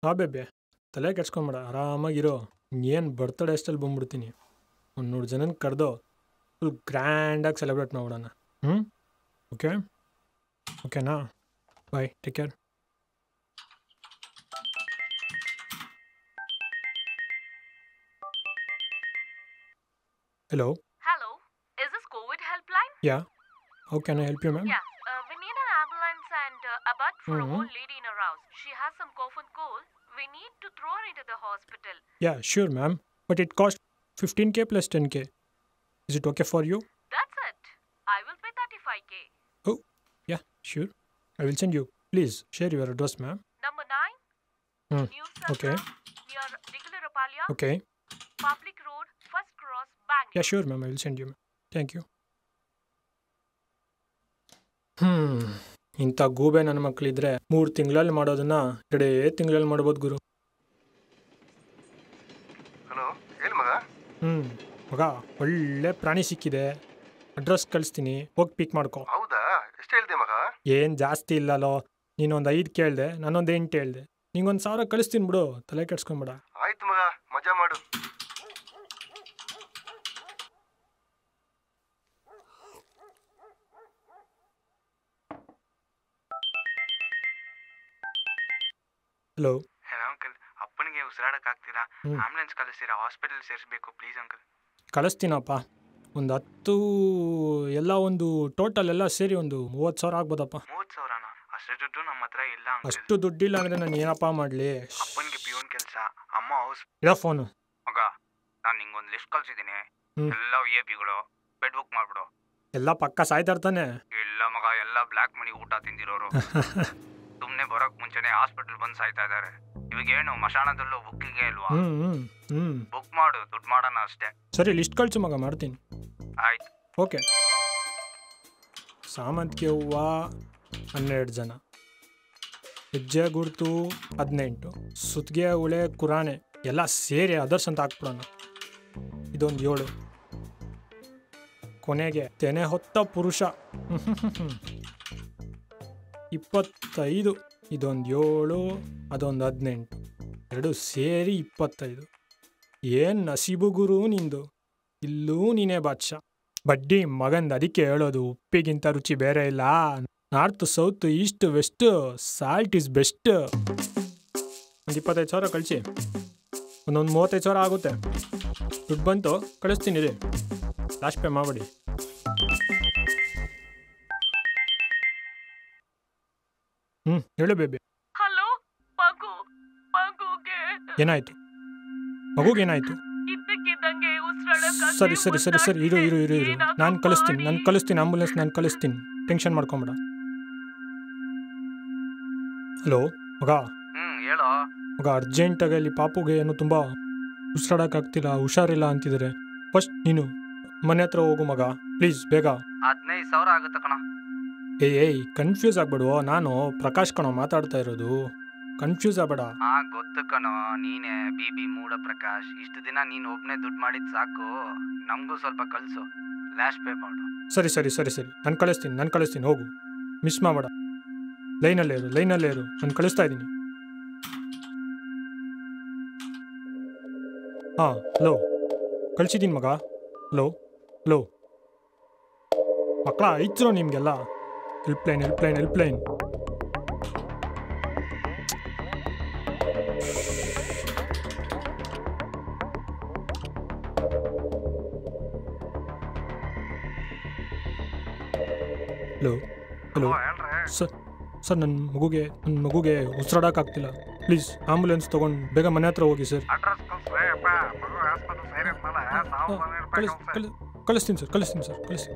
ಹಾ ಬೇಬೆ ತಲೆ ಕೆಡ್ಸ್ಕೊಂಬೇಡ ಆರಾಮಾಗಿರೋ ಏನು ಬರ್ತಡೇ ಅಷ್ಟಲ್ಲಿ ಬಂದ್ಬಿಡ್ತೀನಿ ಒಂದು ನೂರು ಜನನ ಕರೆದು ಫುಲ್ ಗ್ರ್ಯಾಂಡಾಗಿ ಸೆಲೆಬ್ರೇಟ್ ಮಾಡೋಣ ಹ್ಞೂ ಓಕೆ ಓಕೆನಾ bye take care hello Hello, is this COVID helpline? Yeah how can I help you ma'am Yeah, uh, we need an ambulance and uh, a bed for Mhm. a old lady in her house. She has some cough and cold. We need to throw her into the hospital. Yeah sure ma'am but it cost fifteen K plus ten K is it okay for you That's it. I will pay 35k. Oh, yeah, sure. I will send you. Please share your address, ma'am. Number 9, Hmm, New okay. Circle, near Digalapalia, Okay. Public Road, First Cross, Bangalore. Yeah, sure, ma'am. I will send you. ma'am. Thank you. ಹ್ಮ್ ಇಂಥ ಗೂಬೆ ನನ್ನ ಮಕ್ಕಳಿದ್ರೆ ಮೂರು ತಿಂಗಳಲ್ಲಿ ಮಾಡೋದನ್ನ ಎರಡೇ ತಿಂಗಳಲ್ಲಿ ಮಾಡ್ಬೋದು ಗುರು ಹಲೋ ಹೇಳಿ ಮಗ ಹ್ಮ್ ಮಗ ಒಳ್ಳೆ ಪ್ರಾಣಿ ಸಿಕ್ಕಿದೆ ಅಡ್ರೆಸ್ ಕಳಿಸ್ತೀನಿ ಹೋಗಿ ಪಿಕ್ ಮಾಡ್ಕೊ ಹೌದಾ ಎಷ್ಟು ಹೇಳ್ದೆ ಮಗ ಏನು ಜಾಸ್ತಿ ಇಲ್ಲಲೋ ನೀನೊಂದು ಐದು ಕೇಳಿದೆ ನಾನೊಂದು ಎಂಟು ಹೇಳ್ದೆ ನಿಂಗೊಂದು ಸಾವಿರ ಕಳಿಸ್ತೀನಿ ಬಿಡು ತಲೆ ಕೆಡ್ಸ್ಕೊಂಬೇಡ ಆಯ್ತು ಮಗ ಮಜಾ ಮಾಡು ಹಲೋ ಹಲೋ ಅಂಕಲ್ ಅಪ್ಪನಿಗೆ ಉಸಿರಾಡಕ್ ಆಗ್ತೀರಾ ಹ್ಮ್. ಆಂಬುಲೆನ್ಸ್ ಕಳಿಸ್ತೀರಾ ಹಾಸ್ಪಿಟಲ್ ಸೇರಿಸ್ಬೇಕು ಪ್ಲೀಸ್ ಅಂಕಲ್ ಕಳಿಸ್ತೀನಪ್ಪ ಒಂದು ಹತ್ತು ಎಲ್ಲ ಒಂದು ಟೋಟಲ್ ಎಲ್ಲ ಸೇರಿ ಒಂದು ಮೂವತ್ತು ಸಾವಿರ ಆಗ್ಬೋದಪ್ಪ ಮೂವತ್ತು ಸಾವಿರನ ಅಷ್ಟು ದುಡ್ಡು ನಮ್ಮ ಹತ್ರ ಇಲ್ಲ ಅಂಕಲ್ ಅಷ್ಟು ದುಡ್ಡಿಲ್ಲ ಅಂದರೆ ನಾನು ಏನಪ್ಪ ಮಾಡಲಿ ಅಪ್ಪನಿಗೆ ಪಿಯೋನ್ ಕೆಲಸ ಅಮ್ಮ ಹೌಸ್ ಇರೋ ಫೋನು ಮಗ ನಾನು ನಿಂಗೊಂದು ಲಿಸ್ಟ್ ಕಳ್ಸಿದ್ದೀನಿ ಹ್ಮ್. ಎಲ್ಲ ವಿ ಐ ಪಿಗಳು ಬೆಡ್ ಬುಕ್ ಮಾಡ್ಬಿಡು ಎಲ್ಲ ಪಕ್ಕ ಸಾಯ್ತಾ ಇರ್ತಾನೆ ಇಲ್ಲ ಮಗ ಎಲ್ಲ ಬ್ಲ್ಯಾಕ್ ಮನಿ ಊಟ ತಿಂದಿರೋರು ಸುಮ್ಮನೆ ಬರೋಕ್ ಮುಂಚೆನೆ ಹಾಸ್ಪಿಟಲ್ ಬಂದು ಸಾಯ್ತಾ ಇದ್ದಾರೆ ಇವಾಗ ಏನು ಮಶಾಣದಲ್ಲೂ ಬುಕ್ಕಿಂಗೇ ಇಲ್ವಾ ಹ್ಞೂ ಹ್ಞೂ ಹ್ಞೂ ಬುಕ್ ಮಾಡು ದುಡ್ಡು ಮಾಡೋಣ ಅಷ್ಟೇ ಸರಿ ಲಿಸ್ಟ್ ಕಳಿಸು ಮಗ ಮಾಡ್ತೀನಿ ಆಯ್ತು ಓಕೆ ಸಾಮಂತಿಗೆ ಹೂವು ಹನ್ನೆರಡು ಜನ ಹೆಜ್ಜೆ ಗುರುತು ಹದಿನೆಂಟು ಸುತ್ತಿಗೆ ಉಳೆ ಕುರಾನೆ ಎಲ್ಲ ಸೇರಿ ಅದರ್ಸ್ ಅಂತ ಹಾಕ್ಬಿಡೋಣ ಇದೊಂದು ಏಳು ಕೊನೆಗೆ ತೆನೆ ಹೊತ್ತ ಪುರುಷ ಇಪ್ಪತ್ತೈದು ಇದೊಂದು ಏಳು ಅದೊಂದು ಹದಿನೆಂಟು ಎರಡು ಸೇರಿ ಇಪ್ಪತ್ತೈದು ಏನು ನಸೀಬು ಗುರು ನಿಂದು ಇಲ್ಲೂ ನೀನೇ ಬಾದ್ಶಾ ಬಡ್ಡಿ ಮಗಂದು ಅದಕ್ಕೆ ಹೇಳೋದು ಉಪ್ಪಿಗಿಂತ ರುಚಿ ಬೇರೆ ಇಲ್ಲ north south east west salt is best ಒಂದು ಇಪ್ಪತ್ತೈದು ಸಾವಿರ ಕಳಿಸಿ ಒಂದೊಂದು ಮೂವತ್ತೈದು ಸಾವಿರ ಆಗುತ್ತೆ ದುಡ್ಡು ಬಂತು ಕಳಿಸ್ತೀನಿ ರೀ ಲಾಸ್ಟ್ ಪೇ ಮಾಡಬೇಡಿ ಹ್ಞೂ ಹೇಳು ಬೇಬಿ Hello, ಮಗು ಮಗುಗೆ ಏನಾಯಿತು ಮಗುಗೇನಾಯಿತು ಇದ್ದಕ್ಕಿದ್ದಂಗೆ ಉಸಿರಾಡಕ್ಕೆ ಸರಿ ಸರಿ ಸರಿ ಸರಿ ಇರು ಇರು ಇರು ಇರು ನಾನು ಕಳಿಸ್ತೀನಿ ನಾನು ಕಳಿಸ್ತೀನಿ ಆಂಬುಲೆನ್ಸ್ ನಾನು ಕಳಿಸ್ತೀನಿ ಟೆನ್ಷನ್ ಮಾಡ್ಕೊಂಬೇಡ ಹಲೋ ಮಗ ಹ್ಮ್ ಹೇಳೋ ಮಗ ಅರ್ಜೆಂಟಾಗಿ ಅಲ್ಲಿ ಪಾಪುಗೆ ಏನೋ ತುಂಬ ಉಸಿರಾಡೋಕ್ಕಾಗ್ತಿಲ್ಲ ಹುಷಾರಿಲ್ಲ ಅಂತಿದ್ದಾರೆ ಫಸ್ಟ್ ನೀನು ಮನೆ ಹತ್ರ ಹೋಗು ಮಗ ಪ್ಲೀಸ್ ಬೇಗ ಹದಿನೈದು ಸಾವಿರ ಆಗುತ್ತೆ ಕಣ ಏಯ್ ಏಯ್ ಕನ್ಫ್ಯೂಸ್ ಆಗ್ಬೇಡುವ ನಾನು ಪ್ರಕಾಶ್ ಕಣೋ ಮಾತಾಡ್ತಾ ಇರೋದು ಕನ್ಫ್ಯೂಸ್ ಆಗಬೇಡ ಹಾ ಗೊತ್ತು ಕಣೋ ನೀನೆ ಬಿ ಬಿ ಮೂಡ ಪ್ರಕಾಶ್ ಇಷ್ಟು ದಿನ ನೀನ್ ಒಬ್ನೇ ದುಡ್ಡು ಮಾಡಿದ್ ಸಾಕು ನಮಗೂ ಸ್ವಲ್ಪ ಕಳ್ಸು ಲ್ಯಾಶ್ ಪೇ ಮಾಡು ಸರಿ ಸರಿ ಸರಿ ಸರಿ ನಾನು ಕಳಿಸ್ತೀನಿ ನಾನು ಕಳಿಸ್ತೀನಿ ಹೋಗು ಮಿಸ್ ಮಾಡಬೇಡ ಲೈನಲ್ಲೇ ಇರು ಲೈನಲ್ಲೇ ಇರು ನಾನು ಕಳಿಸ್ತಾ ಇದ್ದೀನಿ ಹಾಂ ಹಲೋ ಕಳಿಸಿದ್ದೀನಿ ಮಗ ಹಲೋ ಹಲೋ ಮಕ್ಕಳ ಐತ್ರೋ ನಿಮಗೆಲ್ಲ helpline helpline helpline hello hello sir sir ನನ್ನ ಮಗುಗೆ ನನ್ನ ಮಗುಗೆ ಉಸಿರಾಡೋಕ್ಕಾಗ್ತಿಲ್ಲ ಪ್ಲೀಸ್ ಆಂಬುಲೆನ್ಸ್ ತೊಗೊಂಡು ಬೇಗ ಮನೆ ಹತ್ರ ಹೋಗಿ ಸರ್ ಅಡ್ರೆಸ್ ಕಳ್ಸ್ರೆ ಅಪ್ಪ ಮಗು ಹಾಸ್ಪಿಟಲ್ ಸೇರಿದ್ಮೇಲೆ ನಾವು ಕಳಿಸ್ ಕಳಿಸ್ ಕಳಿಸ್ತೀನಿ ಸರ್ ಕಳಿಸ್ತೀನಿ ಸರ್ ಕಳಿಸ್ತೀನಿ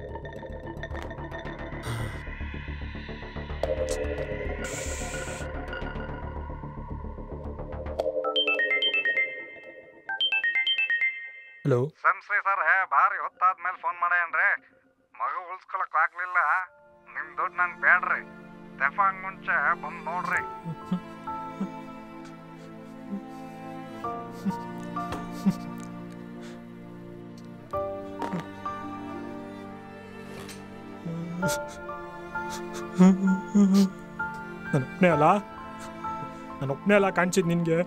ಹಲೋ ಸಂಸ್ರಿ ಸರ್ ಭಾರಿ ಹೊತ್ತಾದ್ಮೇಲೆ ಫೋನ್ ಮಾಡ್ಯಾನ್ರಿ ಮಗು ಉಳ್ಸ್ಕೊಳಕ್ ಆಗ್ಲಿಲ್ಲ ನಿಮ್ ದುಡ್ಡು ನಂಗೆ ಬೇಡ್ರಿ ತೆಫಾಂಗ್ ಮುಂಚೆ ಬಂದ್ ನೋಡ್ರಿ ನನ್ನ ಅಲ್ಲ ನಾನು ಒಬ್ಬನೇ ಎಲ್ಲ ಕಾಣಿಸಿದ್ ನಿನಗೆ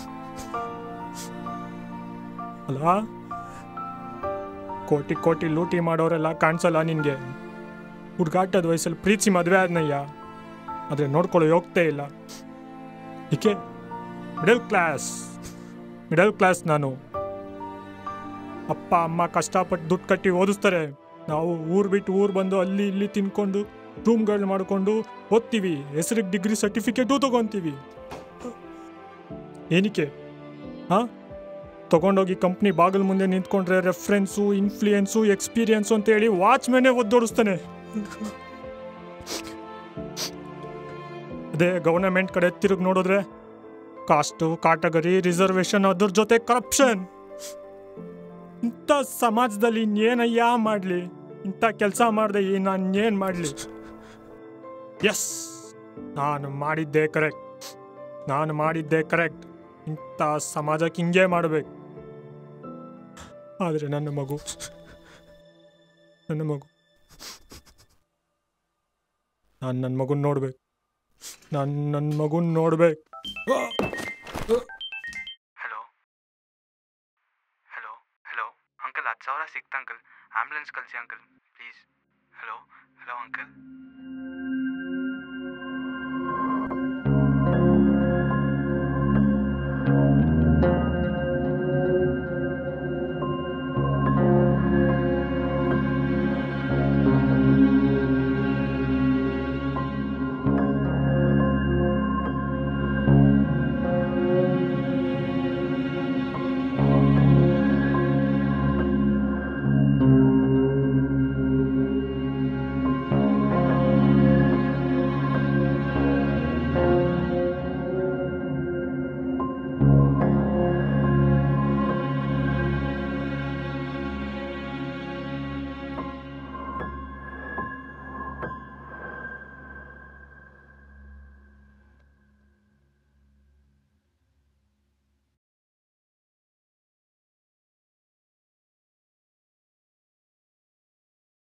ಅಲ್ಲ ಕೋಟಿ ಕೋಟಿ ಲೂಟಿ ಮಾಡೋರೆಲ್ಲ ಕಾಣಿಸಲ್ಲ ನಿನಗೆ ಹುಡುಗಾಟದ ವಯಸ್ಸಲ್ಲಿ ಪ್ರೀತಿ ಮದುವೆ ಆದ್ನಯ್ಯ ಆದರೆ ನೋಡ್ಕೊಳ್ಳೋ ಯೋಗ್ಯತೆ ಇಲ್ಲ ಏಕೆ ಮಿಡಲ್ ಕ್ಲಾಸ್ ಮಿಡಲ್ ಕ್ಲಾಸ್ ನಾನು ಅಪ್ಪ ಅಮ್ಮ ಕಷ್ಟಪಟ್ಟು ದುಡ್ಡು ಕಟ್ಟಿ ಓದಿಸ್ತಾರೆ ನಾವು ಊರು ಬಿಟ್ಟು ಊರು ಬಂದು ಅಲ್ಲಿ ಇಲ್ಲಿ ತಿನ್ಕೊಂಡು ರೂಮ್ಗಳು ಮಾಡ್ಕೊಂಡು ಓದ್ತೀವಿ ಹೆಸರಿಗೆ ಡಿಗ್ರಿ ಸರ್ಟಿಫಿಕೇಟು ತೊಗೊತೀವಿ ಏನಕ್ಕೆ ಹಾಂ ತೊಗೊಂಡೋಗಿ ಕಂಪ್ನಿ ಬಾಗಿಲು ಮುಂದೆ ನಿಂತ್ಕೊಂಡ್ರೆ ರೆಫರೆನ್ಸು ಇನ್ಫ್ಲೂಯೆನ್ಸು ಎಕ್ಸ್ಪೀರಿಯನ್ಸು ಅಂತ ಹೇಳಿ ವಾಚ್ಮೆನೇ ಒದ್ದೋಡಿಸ್ತಾನೆ ಅದೇ ಗವರ್ನಮೆಂಟ್ ಕಡೆ ತಿರುಗಿ ನೋಡಿದ್ರೆ ಕಾಸ್ಟು ಕಾಟಗರಿ ರಿಸರ್ವೇಷನ್ ಅದ್ರ ಜೊತೆ ಕರಪ್ಷನ್ ಇಂಥ ಸಮಾಜದಲ್ಲಿ ಇನ್ನೇನಯ್ಯ ಮಾಡಲಿ ಇಂಥ ಕೆಲಸ ಮಾಡಿದೆ ಈ ನಾನು ಏನು ಮಾಡಲಿ ಎಸ್ ನಾನು ಮಾಡಿದ್ದೆ ಕರೆಕ್ಟ್ ನಾನು ಮಾಡಿದ್ದೆ ಕರೆಕ್ಟ್ ಇಂಥ ಸಮಾಜಕ್ಕೆ ಹಿಂಗೆ ಮಾಡಬೇಕು ಆದರೆ ನನ್ನ ಮಗು ನನ್ನ ಮಗು ನಾನು ನನ್ನ ಮಗುನ ನೋಡ್ಬೇಕು ನಾನು ನನ್ನ ಮಗುನ ನೋಡ್ಬೇಕು ಹಲೋ ಹಲೋ ಹಲೋ ಅಂಕಲ್ ಹತ್ತು ಸಾವಿರ ಸಿಕ್ತಾ ಅಂಕಲ್ ಆಂಬ್ಯುಲೆನ್ಸ್ ಕಳಿಸಿ uncle please hello hello uncle